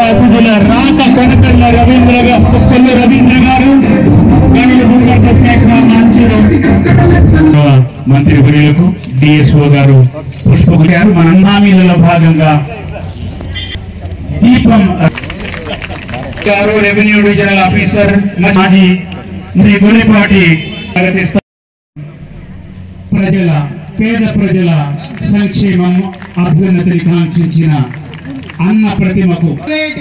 అతిథుల రాక కొనకళ్ళ రవీంద్ర గా- కొల్లు రవీంద్ర గారు గనుల భూగర్భ శాఖ మంత్రులు మంత్రి వర్యులకు డిఎస్ఓ గారు పుష్పకు గారు మన హామీలలో భాగంగా దీపం గారు రెవెన్యూ డివిజనల్ ఆఫీసర్ మాజీ శ్రీ గులిపాటి స్వాగతిస్తారు ప్రజల పేద ప్రజల సంక్షేమం అభ్యున్నతిని కాంక్షించిన అన్న ప్రతిమకు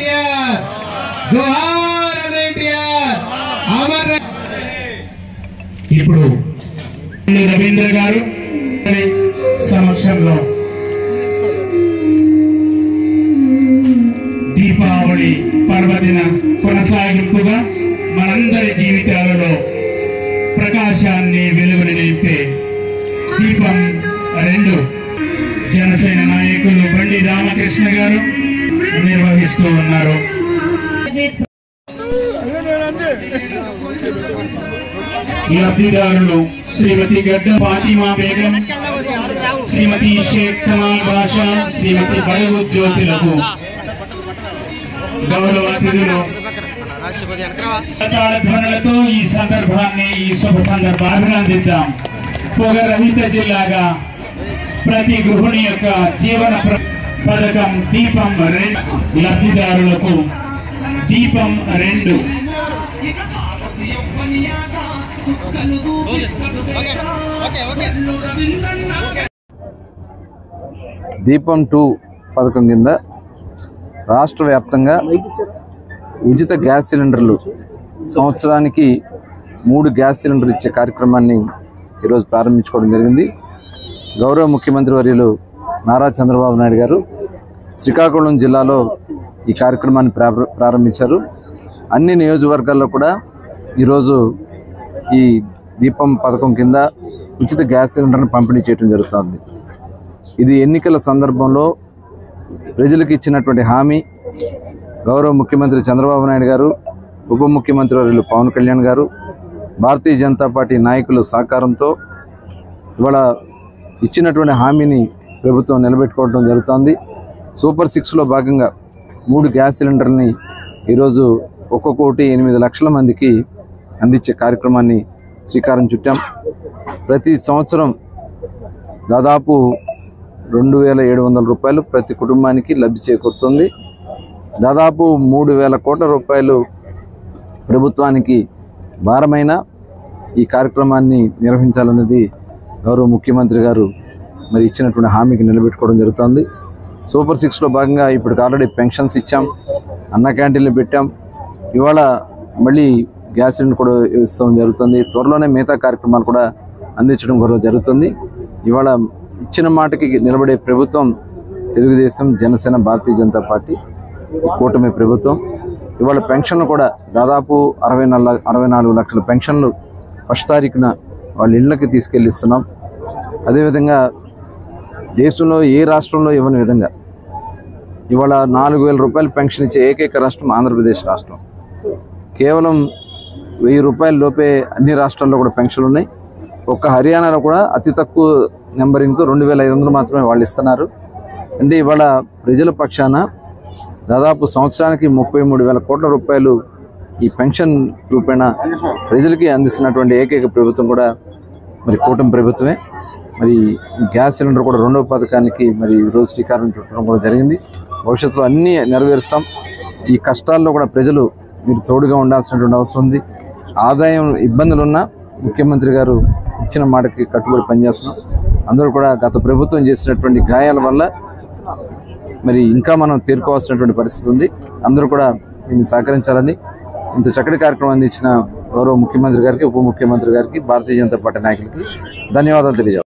ఇప్పుడు రవీంద్ర గారు గారి సమక్షంలో దీపావళి పర్వదిన కొనసాగింపుగా మనందరి జీవితాలలో ప్రకాశాన్ని వెలుగుని నింపే దీపం రెండు జనసేన నాయకులు బండి రామకృష్ణ గారు నిర్వహిస్తూ ఉన్నారు లబ్ధిదారులు శ్రీమతి గడ్డ ఫాతిమా బేగం శ్రీమతి షేక్ కమాల్ బాషా శ్రీమతి బడుగు జ్యోతులకు గౌరవ అతిథులు ప్రచార ధ్వనులతో ఈ సందర్భాన్ని ఈ శుభ సందర్భాన్ని అభినందిద్దాం పొగరహిత జిల్లాగా ప్రతి గృహిణి యొక్క జీవన ప్ర- పథకం దీపం రెండు లబ్ధిదారులకు దీపం రెండు దీపం టూ పథకం కింద రాష్ట్ర వ్యాప్తంగా ఉచిత గ్యాస్ సిలిండర్లు సంవత్సరానికి మూడు గ్యాస్ సిలిండర్లు ఇచ్చే కార్యక్రమాన్ని ఈరోజు ప్రారంభించుకోవడం జరిగింది గౌరవ ముఖ్యమంత్రి వర్యులు నారా చంద్రబాబు నాయుడు గారు శ్రీకాకుళం జిల్లాలో ఈ కార్యక్రమాన్ని ప్రార- ప్రారంభించారు అన్ని నియోజకవర్గాల్లో కూడా ఈరోజు ఈ దీపం పథకం కింద ఉచిత గ్యాస్ సిలిండర్ను పంపిణీ చేయడం జరుగుతుంది ఇది ఎన్నికల సందర్భంలో ప్రజలకు ఇచ్చినటువంటి హామీ గౌరవ ముఖ్యమంత్రి చంద్రబాబు నాయుడు గారు ఉప ముఖ్యమంత్రి వర్యులు పవన్ కళ్యాణ్ గారు భారతీయ జనతా పార్టీ నాయకుల సహకారంతో ఇవాళ ఇచ్చినటువంటి హామీని ప్రభుత్వం నిలబెట్టుకోవడం జరుగుతోంది సూపర్ సిక్స్లో భాగంగా మూడు గ్యాస్ సిలిండర్ని ఈరోజు ఒక్కొక్క కోటి ఎనిమిది లక్షల మందికి అందించే కార్యక్రమాన్ని శ్రీకారం చుట్టాం ప్రతి సంవత్సరం దాదాపు రెండు వేల ఏడు వందల రూపాయలు ప్రతి కుటుంబానికి లబ్ధి చేకూరుతుంది దాదాపు మూడు వేల కోట్ల రూపాయలు ప్రభుత్వానికి భారమైన ఈ కార్యక్రమాన్ని నిర్వహించాలన్నది గౌరవ ముఖ్యమంత్రి గారు మరి ఇచ్చినటువంటి హామీకి నిలబెట్టుకోవడం జరుగుతుంది సూపర్ సిక్స్లో భాగంగా ఇప్పుడు ఆల్రెడీ పెన్షన్స్ ఇచ్చాం అన్న క్యాంటీన్లు పెట్టాం ఇవాళ మళ్ళీ గ్యాస్ సిలిండర్ కూడా ఇస్తాం జరుగుతుంది త్వరలోనే మిగతా కార్యక్రమాలు కూడా అందించడం కూడా జరుగుతుంది ఇవాళ ఇచ్చిన మాటకి నిలబడే ప్రభుత్వం తెలుగుదేశం జనసేన భారతీయ జనతా పార్టీ ఈ కూటమి ప్రభుత్వం ఇవాళ పెన్షన్లు కూడా దాదాపు అరవై నాలుగు అరవై నాలుగు లక్షల పెన్షన్లు ఫస్ట్ తారీఖున వాళ్ళ ఇళ్ళకి తీసుకెళ్ళి ఇస్తున్నాం అదేవిధంగా దేశంలో ఏ రాష్ట్రంలో ఇవ్వని విధంగా ఇవాళ నాలుగు వేల రూపాయలు పెన్షన్ ఇచ్చే ఏకైక రాష్ట్రం ఆంధ్రప్రదేశ్ రాష్ట్రం కేవలం వెయ్యి రూపాయల లోపే అన్ని రాష్ట్రాల్లో కూడా పెన్షన్లు ఉన్నాయి ఒక్క హర్యానాలో కూడా అతి తక్కువ నెంబరింగ్తో రెండు వేల ఐదు వందలు మాత్రమే వాళ్ళు ఇస్తున్నారు అంటే ఇవాళ ప్రజల పక్షాన దాదాపు సంవత్సరానికి ముప్పై మూడు వేల కోట్ల రూపాయలు ఈ పెన్షన్ రూపేణ ప్రజలకి అందిస్తున్నటువంటి ఏకైక ప్రభుత్వం కూడా మరి కూటమి ప్రభుత్వమే మరి ఈ గ్యాస్ సిలిండర్ కూడా రెండవ పథకానికి మరి ఈ రోజు శ్రీకారం చుట్టడం కూడా జరిగింది భవిష్యత్తులో అన్నీ నెరవేరుస్తాం ఈ కష్టాల్లో కూడా ప్రజలు మీరు తోడుగా ఉండాల్సినటువంటి అవసరం ఉంది ఆదాయం ఇబ్బందులున్నా ముఖ్యమంత్రి గారు ఇచ్చిన మాటకి కట్టుబడి పనిచేస్తున్నాం అందరూ కూడా గత ప్రభుత్వం చేసినటువంటి గాయాల వల్ల మరి ఇంకా మనం తీర్కోవాల్సినటువంటి పరిస్థితి ఉంది అందరూ కూడా దీన్ని సహకరించాలని ఇంత చక్కటి కార్యక్రమం అందించిన గౌరవ ముఖ్యమంత్రి గారికి ఉప ముఖ్యమంత్రి గారికి భారతీయ జనతా పార్టీ నాయకులకి ధన్యవాదాలు తెలియజేస్తాను